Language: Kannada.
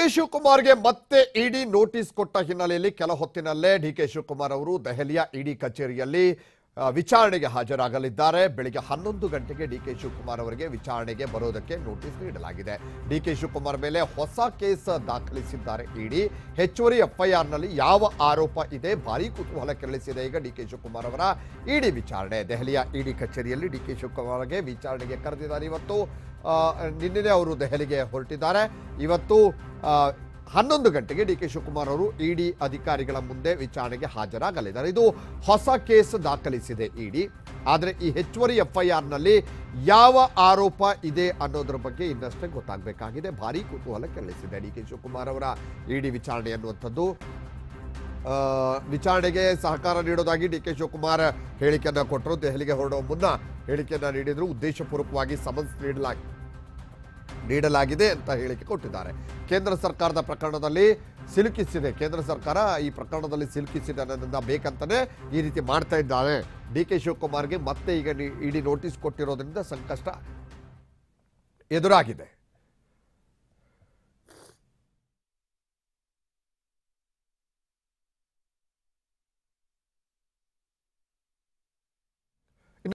ಶಿವಕುಮಾರ್ಗೆ ಮತ್ತೆ ಇಡಿ ನೋಟಿಸ್ ಕೊಟ್ಟ ಹಿನ್ನೆಲೆಯಲ್ಲಿ ಕೆಲ ಹೊತ್ತಿನಲ್ಲೇ ಡಿ ಕೆ ಶಿವಕುಮಾರ್ ಅವರು ದೆಹಲಿಯ ಇಡಿ ಕಚೇರಿಯಲ್ಲಿ ಆ, ವಿಚಾರಣೆಗೆ ಹಾಜರಾಗಲಿದ್ದಾರೆ ಬೆಳಿಗ್ಗೆ ಹನ್ನೊಂದು ಗಂಟೆಗೆ ಡಿ ಕೆ ಶಿವಕುಮಾರ್ ಅವರಿಗೆ ವಿಚಾರಣೆಗೆ ಬರೋದಕ್ಕೆ ನೋಟಿಸ್ ನೀಡಲಾಗಿದೆ ಡಿ ಕೆ ಶಿವಕುಮಾರ್ ಮೇಲೆ ಹೊಸ ಕೇಸ್ ದಾಖಲಿಸಿದ್ದಾರೆ ಇಡಿ ಹೆಚ್ಚುವರಿ ಎಫ್ಐಆರ್ನಲ್ಲಿ ಯಾವ ಆರೋಪ ಇದೆ ಭಾರೀ ಕುತೂಹಲ ಕೆರಳಿಸಿದೆ ಈಗ ಡಿ ಕೆ ಶಿವಕುಮಾರ್ ಅವರ ಇಡಿ ವಿಚಾರಣೆ ದೆಹಲಿಯ ಇಡಿ ಕಚೇರಿಯಲ್ಲಿ ಡಿ ಕೆ ಶಿವಕುಮಾರ್ಗೆ ವಿಚಾರಣೆಗೆ ಕರೆದಿದ್ದಾರೆ ಇವತ್ತು ಆ, ನಿನ್ನೆನೇ ಅವರು ದೆಹಲಿಗೆ ಹೊರಟಿದ್ದಾರೆ ಇವತ್ತು ಆ, ಹನ್ನೊಂದು ಗಂಟೆಗೆ ಡಿ ಕೆ ಶಿವಕುಮಾರ್ ಅವರು ಇಡಿ ಅಧಿಕಾರಿಗಳ ಮುಂದೆ ವಿಚಾರಣೆಗೆ ಹಾಜರಾಗಲಿದ್ದಾರೆ ಇದು ಹೊಸ ಕೇಸ್ ದಾಖಲಿಸಿದೆ ಇಡಿ ಆದರೆ ಈ ಹೆಚ್ಚುವರಿ ಎಫ್ಐಆರ್ನಲ್ಲಿ ಯಾವ ಆರೋಪ ಇದೆ ಅನ್ನೋದ್ರ ಬಗ್ಗೆ ಇನ್ನಷ್ಟೇ ಗೊತ್ತಾಗಬೇಕಾಗಿದೆ ಭಾರೀ ಕುತೂಹಲ ಕೆರಳಿಸಿದೆ ಡಿ ಕೆ ಶಿವಕುಮಾರ್ ಅವರ ಇಡಿ ವಿಚಾರಣೆ ಅನ್ನುವಂಥದ್ದು ಆ, ವಿಚಾರಣೆಗೆ ಸಹಕಾರ ನೀಡೋದಾಗಿ ಡಿ ಕೆ ಶಿವಕುಮಾರ್ ಹೇಳಿಕೆಯನ್ನ ಕೊಟ್ಟರು ದೆಹಲಿಗೆ ಹೊರಡುವ ಮುನ್ನ ಹೇಳಿಕೆಯನ್ನ ನೀಡಿದ್ರು ಉದ್ದೇಶಪೂರ್ವಕವಾಗಿ ಸಮನ್ಸ್ ನೀಡಲಾಗಿ ನೀಡಲಾಗಿದೆ ಅಂತ ಹೇಳಿಕೆ ಕೊಟ್ಟಿದ್ದಾರೆ ಕೇಂದ್ರ ಸರ್ಕಾರದ ಪ್ರಕರಣದಲ್ಲಿ ಸಿಲುಕಿಸಿದೆ ಕೇಂದ್ರ ಸರ್ಕಾರ ಈ ಪ್ರಕರಣದಲ್ಲಿ ಸಿಲುಕಿಸಿದೆ ಅನ್ನೋದನ್ನ ಬೇಕಂತಾನೆ ಈ ರೀತಿ ಮಾಡ್ತಾ ಇದ್ದಾರೆ ಡಿ ಕೆ ಶಿವಕುಮಾರ್ಗೆ ಮತ್ತೆ ಈಗ ಇಡಿ ನೋಟಿಸ್ ಕೊಟ್ಟಿರೋದ್ರಿಂದ ಸಂಕಷ್ಟ ಎದುರಾಗಿದೆ